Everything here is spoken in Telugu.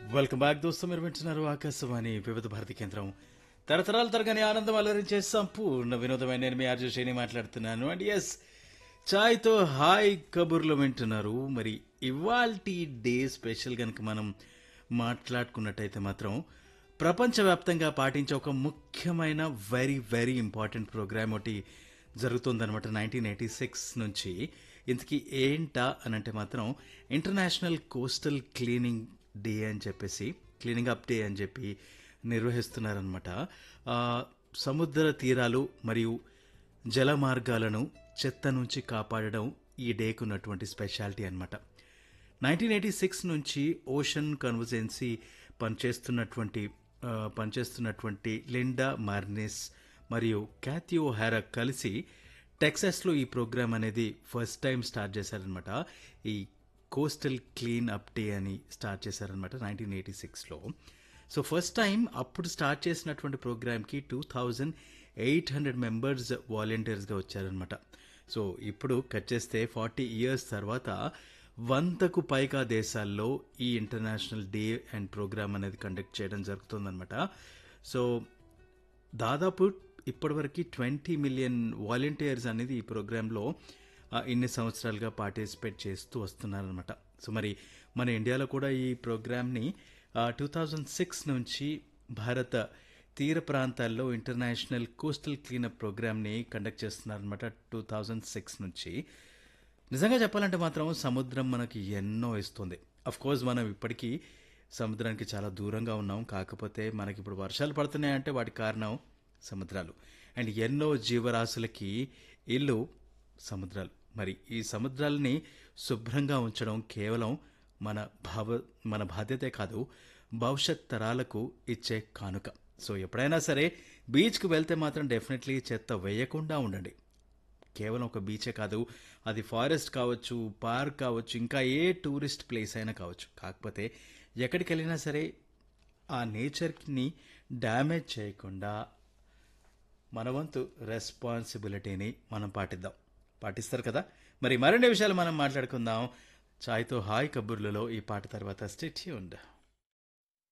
వెల్కమ్ బ్యాక్ దోస్తు మీరు వింటున్నారు ఆకాశవాణి వివిధ భారతి కేంద్రం తరతరాల తరగని ఆనందం అలరించే సంపూర్ణ వినోదమైన నేను మీ ఆర్జు శైని మాట్లాడుతున్నాను అండ్ ఎస్ ఛాయ్తో హాయ్ కబుర్లు వింటున్నారు మరి ఇవాల్టి డే స్పెషల్ కనుక మనం మాట్లాడుకున్నట్టయితే మాత్రం ప్రపంచవ్యాప్తంగా పాటించే ఒక ముఖ్యమైన వెరీ వెరీ ఇంపార్టెంట్ ప్రోగ్రామ్ ఒకటి జరుగుతుందన్నమాట నైన్టీన్ ఎయిటీ సిక్స్ నుంచి ఇంతకీ ఏంటా అని అంటే మాత్రం ఇంటర్నేషనల్ కోస్టల్ క్లీనింగ్ డే అని చెప్పేసి క్లీనింగ్ అప్ డే అని చెప్పి నిర్వహిస్తున్నారనమాట ఆ, సముద్ర తీరాలు మరియు జల మార్గాలను చెత్త నుంచి కాపాడడం ఈ డేకు ఉన్నటువంటి స్పెషాలిటీ అన్నమాట నైన్టీన్ ఎయిటీ సిక్స్ నుంచి ఓషన్ కన్వర్జెన్సీ పనిచేస్తున్నటువంటి ఆ, పనిచేస్తున్నటువంటి లిండా మార్నిస్ మరియు క్యాథియో హ్యారా కలిసి టెక్సాస్లో ఈ ప్రోగ్రామ్ అనేది ఫస్ట్ టైం స్టార్ట్ చేశారనమాట ఈ కోస్టల్ క్లీన్ అప్ డే అని స్టార్ట్ చేశారనమాట నైన్టీన్ ఎయిటీ సిక్స్లో సో ఫస్ట్ టైం అప్పుడు స్టార్ట్ చేసినటువంటి ప్రోగ్రామ్కి two thousand eight hundred members వాలంటీర్స్గా వచ్చారనమాట సో ఇప్పుడు కట్ చేస్తే ఫార్టీ ఇయర్స్ తర్వాత వందకు పైగా దేశాల్లో ఈ ఇంటర్నేషనల్ డే అండ్ ప్రోగ్రామ్ అనేది కండక్ట్ చేయడం జరుగుతుందన్నమాట సో దాదాపు ఇప్పటివరకు ట్వంటీ మిలియన్ వాలంటీర్స్ అనేది ఈ ప్రోగ్రాంలో ఆ, ఇన్ని సంవత్సరాలుగా పార్టిసిపేట్ చేస్తూ వస్తున్నారనమాట సో మరి మన ఇండియాలో కూడా ఈ ప్రోగ్రామ్ని టూ థౌజండ్ సిక్స్ నుంచి భారత తీర ప్రాంతాల్లో ఇంటర్నేషనల్ కోస్టల్ క్లీనప్ ప్రోగ్రామ్ని కండక్ట్ చేస్తున్నారనమాట టూ థౌజండ్ సిక్స్ నుంచి నిజంగా చెప్పాలంటే మాత్రం సముద్రం మనకి ఎన్నో ఇస్తుంది అఫ్ కోర్స్ మనం ఇప్పటికీ సముద్రానికి చాలా దూరంగా ఉన్నాం కాకపోతే మనకి ఇప్పుడు వర్షాలు పడుతున్నాయంటే వాటి కారణం సముద్రాలు అండ్ ఎన్నో జీవరాశులకి ఇల్లు సముద్రాలు మరి ఈ సముద్రాలని శుభ్రంగా ఉంచడం కేవలం మన భావ మన బాధ్యతే కాదు భవిష్యత్ తరాలకు ఇచ్చే కానుక సో ఎప్పుడైనా సరే బీచ్కి వెళ్తే మాత్రం డెఫినెట్లీ చెత్త వేయకుండా ఉండండి కేవలం ఒక బీచే కాదు అది ఫారెస్ట్ కావచ్చు పార్క్ కావచ్చు ఇంకా ఏ టూరిస్ట్ ప్లేస్ అయినా కావచ్చు కాకపోతే ఎక్కడికి వెళ్ళినా సరే ఆ నేచర్ని డ్యామేజ్ చేయకుండా మన వంతు రెస్పాన్సిబిలిటీని మనం పాటిద్దాం పాటిస్తారు కదా మరి మరిన్ని విషయాలు మనం మాట్లాడుకుందాం చాయ్తో హాయ్ కబుర్లలో ఈ పాట తర్వాత స్టేట్ ఉండ